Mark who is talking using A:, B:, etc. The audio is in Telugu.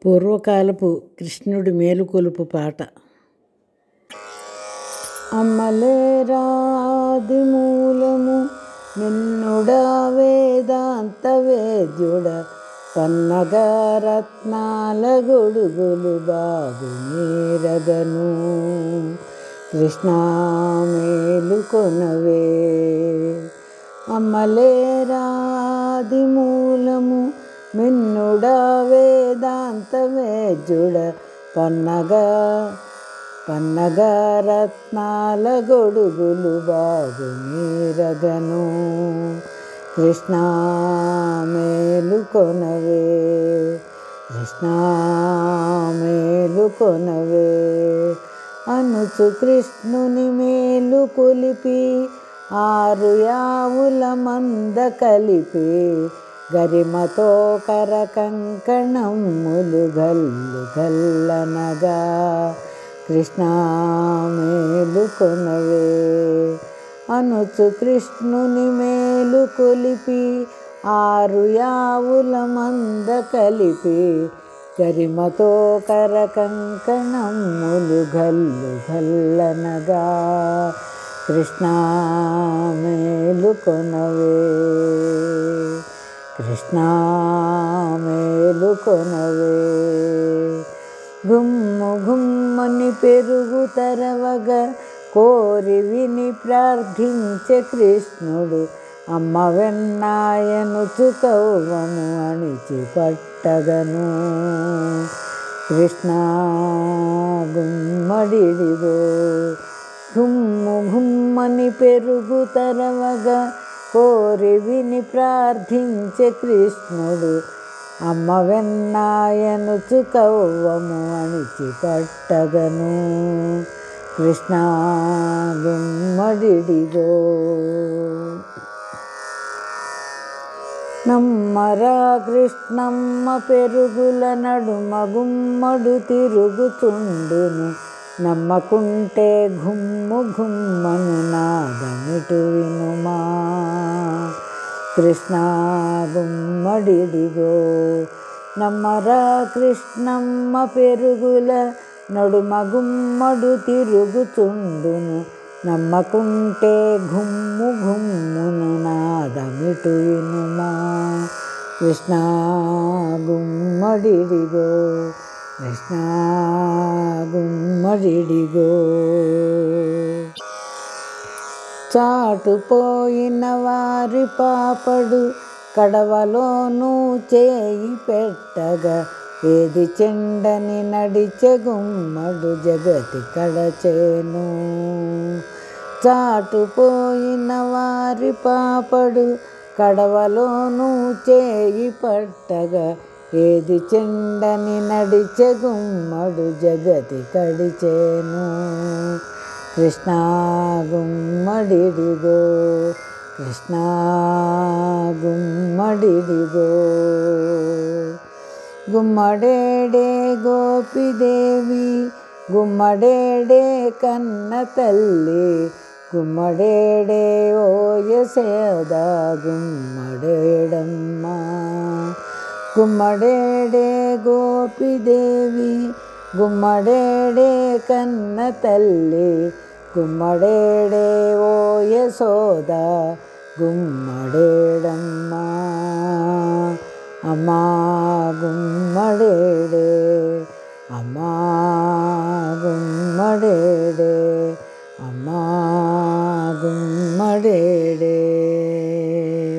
A: పూర్వకాలపు కృష్ణుడి మేలుకొలుపు పాట అమ్మలేరాది మూలము నిన్నుడా వేదాంత వేద్యుడ పన్నగ రత్నాల గొడుగులు బాగు నీరగను కృష్ణ మేలుకొనవే అమ్మలేరాది మూలము మిన్నుడా వేదాంత వేద్యుడ పన్నగ పన్నగ రత్నాల గొడుగులు బాగు నీరగను కృష్ణ మేలుకొనవే కృష్ణ మేలుకొనవే అనుచు కృష్ణుని మేలు కొలిపి ఆరు యావుల మంద కలిపి గరిమతో కర కంకణములు గల్లు గల్లనగా కృష్ణ మేలుకొనవే అనుచు కృష్ణుని మేలు కొలిపి ఆరు యావుల మంద కలిపి గరిమతో కర కంకణములు గల్లు గల్లనగా కృష్ణ మేలుకొనవే కృష్ణ మేలుకొనవే గుమ్ము గుమ్మని పెరుగు తరవగ కోరి విని ప్రార్థించే కృష్ణుడు అమ్మ వెన్నాయను చుకవ్వము అణిచి పట్టగను కృష్ణ గుమ్మడిడిగో గుమ్ము గుమ్మని పెరుగు తరవగా కోరి విని ప్రార్థించే కృష్ణుడు అమ్మ వెన్నాయను చుకవ్వము అణిచి పట్టగను కృష్ణ గుమ్మడిడిగో నమ్మరా కృష్ణమ్మ పెరుగుల నడుమ గుమ్మడు తిరుగుతుండును నమ్మకుంటే గుమ్ము గుమ్మను నాదమిటు వినుమా కృష్ణ గుమ్మడిడిగో నమ్మరా కృష్ణమ్మ పెరుగుల నడుమ గుమ్మడు తిరుగుతుండును నమ్మకుంటే గుమ్ము గుమ్మును నాదమిటు వినుమా కృష్ణ గుమ్మడిడిగో కృష్ణ గుమ్మడిడిగో చాటుపోయిన వారి పాపడు కడవలోనూ చేయి పెట్టగా ఏది చెండని నడిచె గుమ్మడు జగతి కడచేను చాటుపోయిన వారి పాపడు కడవలోనూ చేయి పట్టగా ఏది చెండని నడిచె గుమ్మడు జగతి కడిచేను కృష్ణ గుమ్మడిడిగో కృష్ణ గుమ్మడిడిగో గుమ్మడేడే గోపిదేవి గుమ్మడేడే కన్న తల్లి గుమ్మడేడే ఓయసేద గుమ్మడేడమ్మా గుమ్మడేడే గోపిదేవి గుమ్మడేడే కన్న తల్లి గుమ్మడేడే ఓ యశోద గుమ్మడేడమ్మా అమ్మా గుమ్మడేడే అమ్మా గుమ్మడేడే అమ్మా గుమ్మడేడే